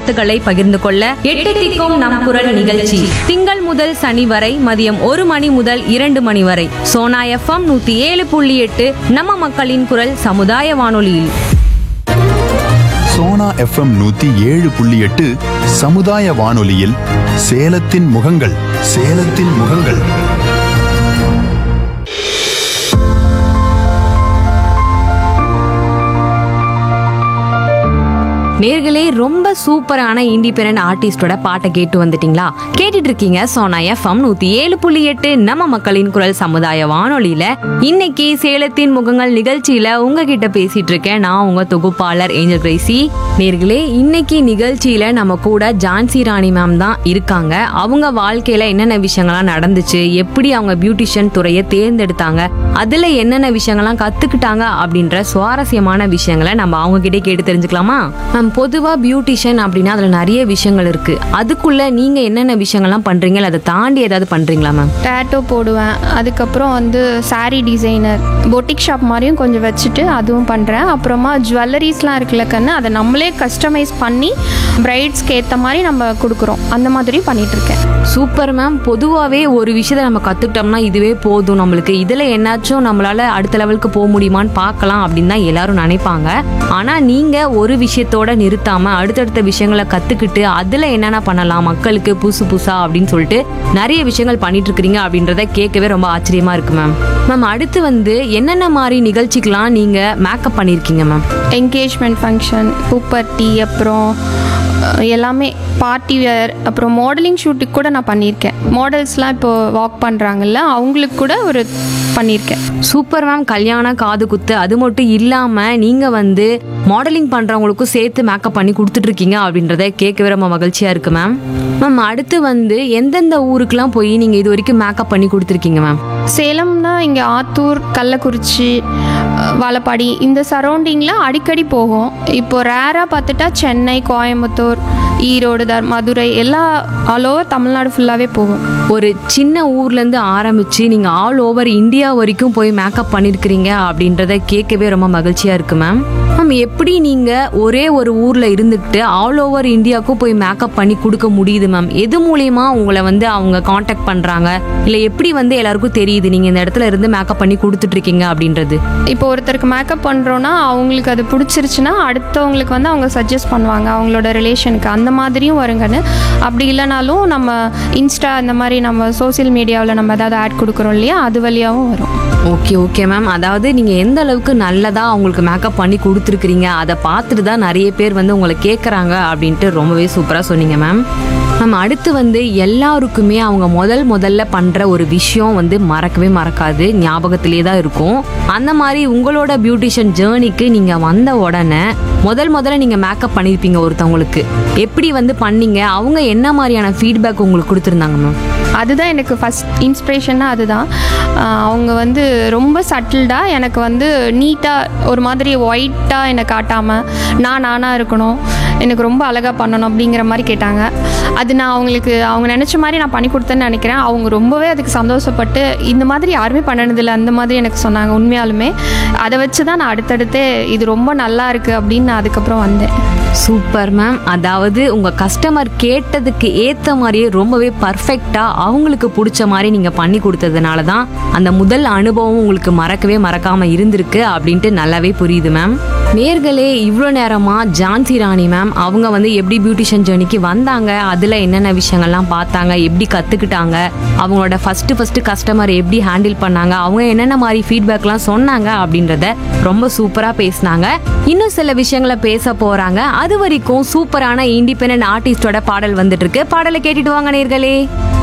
கருத்துக்களை பகிர்ந்து கொள்ள எட்டு திக்கும் நம் குரல் நிகழ்ச்சி திங்கள் முதல் சனி வரை மதியம் ஒரு மணி முதல் இரண்டு மணி வரை சோனா எஃப்எம் நூத்தி ஏழு புள்ளி எட்டு நம்ம மக்களின் குரல் சமுதாய வானொலியில் சோனா எஃப்எம் நூத்தி ஏழு புள்ளி எட்டு சமுதாய வானொலியில் சேலத்தின் முகங்கள் சேலத்தின் முகங்கள் நேர்களே ரொம்ப சூப்பரான இண்டிபெண்டன்ட் ஆர்டிஸ்டோட பாட்டை கேட்டு வந்துட்டீங்களா கேட்டுட்டு இருக்கீங்க சோனா எஃப்எம் நூத்தி ஏழு புள்ளி எட்டு நம்ம மக்களின் குரல் சமுதாய வானொலியில இன்னைக்கு சேலத்தின் முகங்கள் நிகழ்ச்சியில உங்ககிட்ட பேசிட்டு இருக்கேன் நான் உங்க தொகுப்பாளர் ஏஞ்சல் கிரேசி நேர்களே இன்னைக்கு நிகழ்ச்சியில நம்ம கூட ஜான்சி ராணி மேம் தான் இருக்காங்க அவங்க வாழ்க்கையில என்னென்ன விஷயங்கள்லாம் நடந்துச்சு எப்படி அவங்க பியூட்டிஷியன் துறையை தேர்ந்தெடுத்தாங்க அதுல என்னென்ன விஷயங்கள்லாம் கத்துக்கிட்டாங்க அப்படின்ற சுவாரஸ்யமான விஷயங்களை நம்ம அவங்க கிட்டே கேட்டு தெரிஞ்சுக்கலாமா மேம் பொதுவா பியூட்டிஷியன் அப்படின்னா அதுல நிறைய விஷயங்கள் இருக்கு அதுக்குள்ள நீங்க என்னென்ன விஷயங்கள்லாம் பண்றீங்க இல்ல அதை தாண்டி ஏதாவது பண்றீங்களா மேம் டேட்டோ போடுவேன் அதுக்கப்புறம் வந்து saree டிசைனர் பொட்டிக் ஷாப் மாதிரியும் கொஞ்சம் வச்சுட்டு அதுவும் பண்ணுறேன் அப்புறமா ஜுவல்லரிஸ்லாம் இருக்குல்ல கண்ணு அதை நம்மளே கஸ்டமைஸ் பண்ணி பிரைட்ஸ்க்கு ஏற்ற மாதிரி நம்ம கொடுக்குறோம் அந்த மாதிரி பண்ணிட்டு இருக்கேன் சூப்பர் மேம் பொதுவாகவே ஒரு விஷயத்தை நம்ம கற்றுக்கிட்டோம்னா இதுவே போதும் நம்மளுக்கு இதில் என்னாச்சும் நம்மளால அடுத்த லெவலுக்கு போக முடியுமான்னு பார்க்கலாம் அப்படின்னு தான் எல்லாரும் நினைப்பாங்க ஆனால் நீங்கள் ஒரு விஷயத்தோட நிறுத்தாமல் அடுத்தடுத்த விஷயங்களை கற்றுக்கிட்டு அதில் என்னென்ன பண்ணலாம் மக்களுக்கு புதுசு புதுசா அப்படின்னு சொல்லிட்டு நிறைய விஷயங்கள் பண்ணிட்டு இருக்கிறீங்க அப்படின்றத கேட்கவே ரொம்ப ஆச்சரியமா இருக்கு மேம் மேம் அடுத்து வந்து என்னென்ன மாதிரி நிகழ்ச்சிக்கெல்லாம் நீங்கள் மேக்கப் பண்ணியிருக்கீங்க மேம் என்கேஜ்மெண்ட் ஃபங்க்ஷன் பூப்பர்ட்டி அப்புறம் அஹ், எல்லாமே பார்ட்டி வேர் அப்புறம் மாடலிங் ஷூட்டுக்கு கூட நான் பண்ணியிருக்கேன் மாடல்ஸ்லாம் இப்போ வாக் பண்ணுறாங்கல்ல அவங்களுக்கு கூட ஒரு பண்ணியிருக்கேன் சூப்பர் மேம் கல்யாணம் காது குத்து அது மட்டும் இல்லாம நீங்க வந்து மாடலிங் பண்றவங்களுக்கும் சேர்த்து மேக்கப் பண்ணி கொடுத்துட்டு இருக்கீங்க அப்படின்றத கேட்கவே ரொம்ப மகிழ்ச்சியா இருக்கு மேம் மேம் அடுத்து வந்து எந்தெந்த ஊருக்குலாம் போய் நீங்க இது வரைக்கும் மேக்கப் பண்ணி கொடுத்துருக்கீங்க மேம் சேலம்னா இங்கே ஆத்தூர் கள்ளக்குறிச்சி அஹ், வாழப்பாடி இந்த சரௌண்டிங்கில் அடிக்கடி போகும் இப்போ ரேராக பார்த்துட்டா சென்னை கோயம்புத்தூர் ஈரோடு தர் மதுரை எல்லா ஆல் ஓவர் தமிழ்நாடு ஃபுல்லாகவே போகும் ஒரு சின்ன ஊர்ல இருந்து ஆரம்பிச்சு நீங்க ஆல் ஓவர் இந்தியா வரைக்கும் போய் மேக்கப் பண்ணிருக்கிறீங்க அப்படின்றத கேட்கவே ரொம்ப மகிழ்ச்சியா இருக்கு மேம் மேம் எப்படி நீங்க ஒரே ஒரு ஊர்ல இருந்துக்கிட்டு ஆல் ஓவர் இந்தியாவுக்கும் போய் மேக்கப் பண்ணி கொடுக்க முடியுது மேம் எது மூலியமா உங்களை வந்து அவங்க காண்டாக்ட் பண்றாங்க இல்ல எப்படி வந்து எல்லாருக்கும் தெரியுது நீங்க இந்த இடத்துல இருந்து மேக்கப் பண்ணி கொடுத்துட்டு இருக்கீங்க அப்படின்றது இப்போ ஒருத்தருக்கு மேக்கப் பண்ணுறோன்னா அவங்களுக்கு அது பிடிச்சிருச்சுன்னா அடுத்தவங்களுக்கு வந்து அவங்க சஜஸ்ட் பண்ணுவாங்க அவங்களோட ரிலேஷனுக்கு அந்த மாதிரியும் வருங்கன்னு அப்படி இல்லைனாலும் நம்ம இன்ஸ்டா இந்த மாதிரி நம்ம சோஷியல் மீடியாவில் நம்ம ஏதாவது ஆட் கொடுக்குறோம் இல்லையா அது வழியாகவும் வரும் ஓகே ஓகே மேம் அதாவது நீங்க எந்த அளவுக்கு நல்லதா அவங்களுக்கு மேக்கப் பண்ணி கொடுத்துருக்கீங்க அதை பார்த்துட்டு தான் நிறைய பேர் வந்து உங்களை கேட்குறாங்க அப்படின்ட்டு ரொம்பவே சூப்பரா சொன்னீங்க மேம் மேம் அடுத்து வந்து எல்லாருக்குமே அவங்க முதல் முதல்ல பண்ற ஒரு விஷயம் வந்து மறக்கவே மறக்காது ஞாபகத்திலே தான் இருக்கும் அந்த மாதிரி உங்களோட பியூட்டிஷியன் ஜேர்னிக்கு நீங்க வந்த உடனே முதல் முதல்ல நீங்க மேக்கப் பண்ணியிருப்பீங்க ஒருத்தவங்களுக்கு எப்படி வந்து பண்ணீங்க அவங்க என்ன மாதிரியான ஃபீட்பேக் உங்களுக்கு கொடுத்துருந்தாங்க மேம் அதுதான் எனக்கு ஃபஸ்ட் இன்ஸ்பிரேஷன்னா அதுதான் ஆஹ் அவங்க வந்து ரொம்ப சட்டில்டாக எனக்கு வந்து நீட்டாக ஒரு மாதிரி ஒயிட்டாக என்னை காட்டாமல் நான் நானாக இருக்கணும் எனக்கு ரொம்ப அழகாக பண்ணணும் அப்படிங்கிற மாதிரி கேட்டாங்க அது நான் அவங்களுக்கு அவங்க நினச்ச மாதிரி நான் பண்ணி கொடுத்தேன்னு நினைக்கிறேன் அவங்க ரொம்பவே அதுக்கு சந்தோஷப்பட்டு இந்த மாதிரி யாருமே பண்ணனதில்லை அந்த மாதிரி எனக்கு சொன்னாங்க உண்மையாலுமே அதை வச்சு தான் நான் அடுத்தடுத்து இது ரொம்ப நல்லா இருக்குது அப்படின்னு நான் அதுக்கப்புறம் வந்தேன் சூப்பர் மேம் அதாவது உங்க கஸ்டமர் கேட்டதுக்கு ஏத்த மாதிரியே ரொம்பவே பர்ஃபெக்டா அவங்களுக்கு பிடிச்ச மாதிரி நீங்க பண்ணி கொடுத்ததுனால தான் அந்த முதல் அனுபவம் உங்களுக்கு மறக்கவே மறக்காம இருந்திருக்கு அப்படின்ட்டு நல்லாவே புரியுது மேம் நேர்களே இவ்வளோ நேரமா ஜான்சி ராணி மேம் அவங்க வந்து எப்படி பியூட்டிஷியன் ஜேர்னிக்கு வந்தாங்க அதுல என்னென்ன விஷயங்கள்லாம் பார்த்தாங்க எப்படி கத்துக்கிட்டாங்க அவங்களோட ஃபர்ஸ்ட் ஃபர்ஸ்ட் கஸ்டமர் எப்படி ஹேண்டில் பண்ணாங்க அவங்க என்னென்ன மாதிரி ஃபீட்பேக்லாம் சொன்னாங்க அப்படின்றத ரொம்ப சூப்பரா பேசினாங்க இன்னும் சில விஷயங்களை பேச போறாங்க அது வரைக்கும் சூப்பரான இண்டிபெண்டன்ட் ஆர்டிஸ்டோட பாடல் வந்துட்டு இருக்கு பாடலை கேட்டுட்டு வாங்க நேர்களே